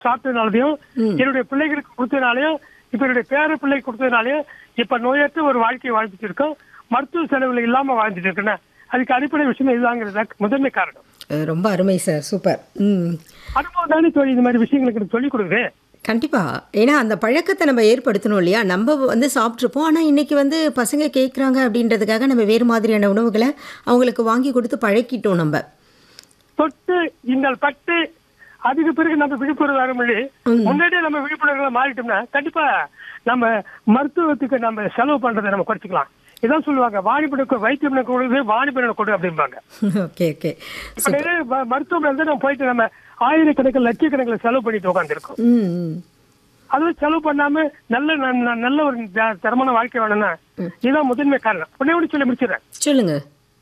சாப்பிட்டதுனாலயும் என்னுடைய பிள்ளைகளுக்கு கொடுத்ததுனாலயும் இப்ப என்னுடைய பேர பிள்ளை கொடுத்ததுனாலயும் இப்ப நோயற்ற ஒரு வாழ்க்கையை வாழ்ந்துட்டு இருக்கோம் மருத்துவ செலவுல இல்லாம வாழ்ந்துட்டு இருக்கேன் அதுக்கு அடிப்படை விஷயம் இதுதாங்கிறது தான் முதன்மை காரணம் அஹ் ரொம்ப அருமை சார் சூப்பர் ம் அனுபவம் தானே தோழி இந்த மாதிரி விஷயங்களுக்கு எனக்கு சொல்லிக் கொடுக்குது கண்டிப்பா ஏன்னா அந்த பழக்கத்தை நம்ம ஏற்படுத்தணும் இல்லையா நம்ம வந்து சாப்பிட்ருப்போம் ஆனால் இன்னைக்கு வந்து பசங்க கேட்குறாங்க அப்படின்றதுக்காக நம்ம வேறு மாதிரியான உணவுகளை அவங்களுக்கு வாங்கி கொடுத்து பழக்கிட்டோம் நம்ம தொட்டு இன்னல் பட்டு அதுக்கு பிறகு நம்ம விழிப்புணர்வு வர முடியும் முன்னாடியே நம்ம விழிப்புணர்வுல மாறிட்டோம்னா கண்டிப்பா நம்ம மருத்துவத்துக்கு நம்ம செலவு பண்றதை நம்ம குறைச்சிக்கலாம் இதான் சொல்லுவாங்க வாணிபனுக்கு வைத்தியம் கொடுது வாணிபனை கொடு அப்படிம்பாங்க ஓகே ஓகே இப்ப நிறைய ம- மருத்துவமனை வந்து நம்ம போயிட்டு நம்ம ஆயிரக்கணக்கில் லட்சக்கணக்கில் செலவு பண்ணிட்டு உட்காந்துருக்கோம் ம் ம் அதுவும் செலவு பண்ணாம நல்ல ந- ந- நல்ல ஒரு த- தரமான வாழ்க்கை வேணும்னா இதுதான் முதன்மை காரணம் உடனே ஒன்று சொல்லி முடிச்சிடறேன் சொல்லுங்க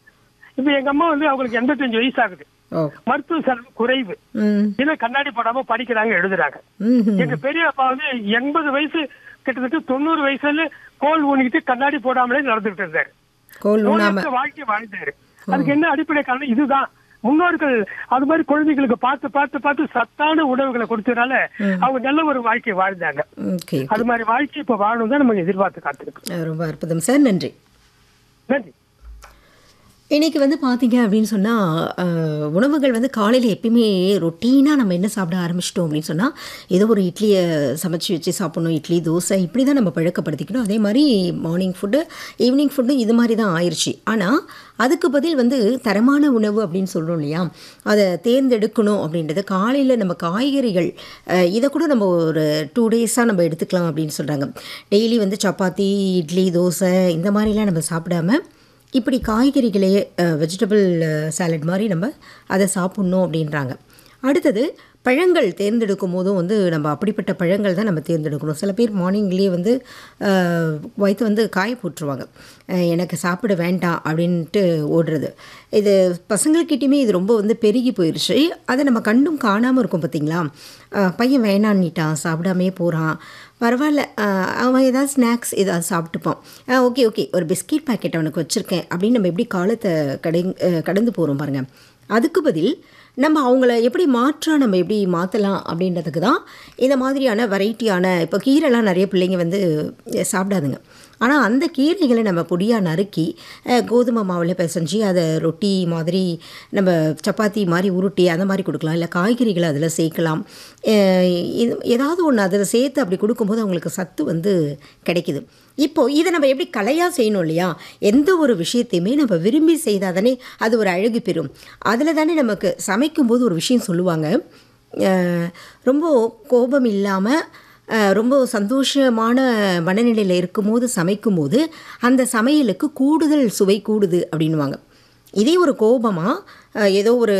இப்ப எங்க அம்மா வந்து அவங்களுக்கு எண்பத்தஞ்சு வயசு ஆகுது ஓ மருத்துவ செலவு குறைவு ம் ஏன்னா கண்ணாடி போடாம படிக்கிறாங்க எழுதுறாங்க ம் ம். எங்க பெரிய அப்பா வந்து எண்பது வயசு கிட்டத்தட்ட தொண்ணூறு வயசுல கோல் ஊனிக்கிட்டு கண்ணாடி போடாமலே நடந்துகிட்டு இருந்தாரு கோல் ஊனாம நோயற்ற வாழ்க்கை வாழ்ந்தாரு அதுக்கு என்ன அடிப்படை காரணம் இதுதான் முன்னோர்கள் அது மாதிரி குழந்தைகளுக்கு பார்த்து பார்த்து பார்த்து சத்தான உணவுகளை கொடுத்ததுனால அவங்க நல்ல ஒரு வாழ்க்கை வாழ்ந்தாங்க ஓகே அது மாதிரி வாழ்க்கை இப்ப வாழணும் தான் நமக்கு எதிர்பார்த்து காத்திருக்கு ரொம்ப அற்புதம் சார் நன்றி நன்றி இன்னைக்கு வந்து பார்த்தீங்க அப்படின்னு சொன்னால் உணவுகள் வந்து காலையில் எப்பயுமே ரொட்டீனாக நம்ம என்ன சாப்பிட ஆரம்பிச்சிட்டோம் அப்படின்னு சொன்னால் ஏதோ ஒரு இட்லியை சமைச்சு வச்சு சாப்பிடணும் இட்லி தோசை இப்படி தான் நம்ம பழக்கப்படுத்திக்கணும் அதே மாதிரி மார்னிங் ஃபுட்டு ஈவினிங் ஃபுட்டு இது மாதிரி தான் ஆயிடுச்சு ஆனால் அதுக்கு பதில் வந்து தரமான உணவு அப்படின்னு சொல்கிறோம் இல்லையா அதை தேர்ந்தெடுக்கணும் அப்படின்றது காலையில் நம்ம காய்கறிகள் அஹ், இதை கூட நம்ம ஒரு டூ டேஸாக நம்ம எடுத்துக்கலாம் அப்படின்னு சொல்கிறாங்க டெய்லி வந்து சப்பாத்தி இட்லி தோசை இந்த மாதிரிலாம் நம்ம சாப்பிடாம இப்படி காய்கறிகளே வெஜிடபிள் சாலட் மாதிரி நம்ம அதை சாப்பிட்ணும் அப்படின்றாங்க அடுத்தது பழங்கள் தேர்ந்தெடுக்கும் போதும் வந்து நம்ம அப்படிப்பட்ட பழங்கள் தான் நம்ம தேர்ந்தெடுக்கணும் சில பேர் மார்னிங்லேயே வந்து அஹ், வயிற்று வந்து காய போட்டுருவாங்க அஹ், எனக்கு சாப்பிட வேண்டாம் அப்படின்ட்டு ஓடுறது இது பசங்கள்கிட்டயுமே இது ரொம்ப வந்து பெருகி போயிடுச்சு அதை நம்ம கண்டும் காணாமல் இருக்கும் பார்த்தீங்களா அஹ், பையன் வேணான்னிட்டான் சாப்பிடாமே போகிறான் பரவாயில்ல அஹ், அவன் ஏதாவது ஸ்நாக்ஸ் ஏதாவது சாப்பிட்டுப்பான் ஓகே ஓகே ஒரு பிஸ்கெட் பாக்கெட் அவனுக்கு வச்சுருக்கேன் அப்படின்னு நம்ம எப்படி காலத்தை கடை அஹ், கடந்து போகிறோம் பாருங்கள் அதுக்கு பதில் நம்ம அவங்கள எப்படி மாற்றா நம்ம எப்படி மாற்றலாம் அப்படின்றதுக்கு தான் இந்த மாதிரியான வெரைட்டியான இப்போ கீரைலாம் நிறைய பிள்ளைங்க வந்து அஹ், சாப்பிடாதுங்க ஆனால் அந்த கீரைகளை நம்ம பொடியாக நறுக்கி அஹ், கோதுமை மாவில் பிசைஞ்சு அதை ரொட்டி மாதிரி நம்ம சப்பாத்தி மாதிரி உருட்டி அந்த மாதிரி கொடுக்கலாம் இல்லை காய்கறிகளை அதில் சேர்க்கலாம் அஹ், இது ஏதாவது ஒன்று அதில் சேர்த்து அப்படி கொடுக்கும்போது அவங்களுக்கு சத்து வந்து கிடைக்குது இப்போது இதை நம்ம எப்படி கலையாக செய்யணும் இல்லையா எந்த ஒரு விஷயத்தையுமே நம்ம விரும்பி செய்தால் தானே அது ஒரு அழகு பெறும் அதில் தானே நமக்கு சமைக்கும்போது ஒரு விஷயம் சொல்லுவாங்க அஹ், ரொம்ப கோபம் இல்லாமல் அஹ், ரொம்ப சந்தோஷமான மனநிலையில் இருக்கும்போது சமைக்கும்போது அந்த சமையலுக்கு கூடுதல் சுவை கூடுது அப்படின்வாங்க இதே ஒரு கோபமாக ஏதோ ஒரு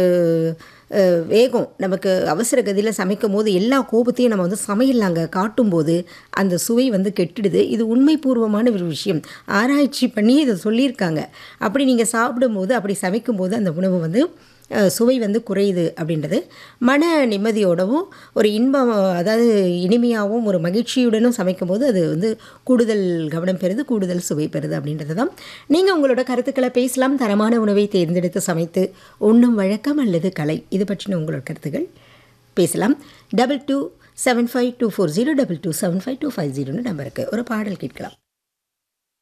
அஹ், வேகம் நமக்கு அவசர கதியில் சமைக்கும் போது எல்லா கோபத்தையும் நம்ம வந்து சமையல் நாங்கள் காட்டும்போது அந்த சுவை வந்து கெட்டுடுது இது உண்மைபூர்வமான ஒரு விஷயம் ஆராய்ச்சி பண்ணி இதை சொல்லியிருக்காங்க அப்படி நீங்கள் சாப்பிடும்போது அப்படி சமைக்கும்போது அந்த உணவு வந்து அஹ், சுவை வந்து குறையுது அப்படின்றது மன நிம்மதியோடவும் ஒரு இன்பம் அதாவது இனிமையாகவும் ஒரு மகிழ்ச்சியுடனும் சமைக்கும்போது அது வந்து கூடுதல் கவனம் பெறுது கூடுதல் சுவை பெறுது அப்படின்றது தான் நீங்கள் உங்களோட கருத்துக்களை பேசலாம் தரமான உணவை தேர்ந்தெடுத்து சமைத்து உண்ணும் வழக்கம் அல்லது கலை இது பற்றின உங்களோட கருத்துக்கள் பேசலாம் double two seven five two four zero double two seven five two five ஜீரோன்னு நம்பருக்கு ஒரு பாடல் கேட்கலாம்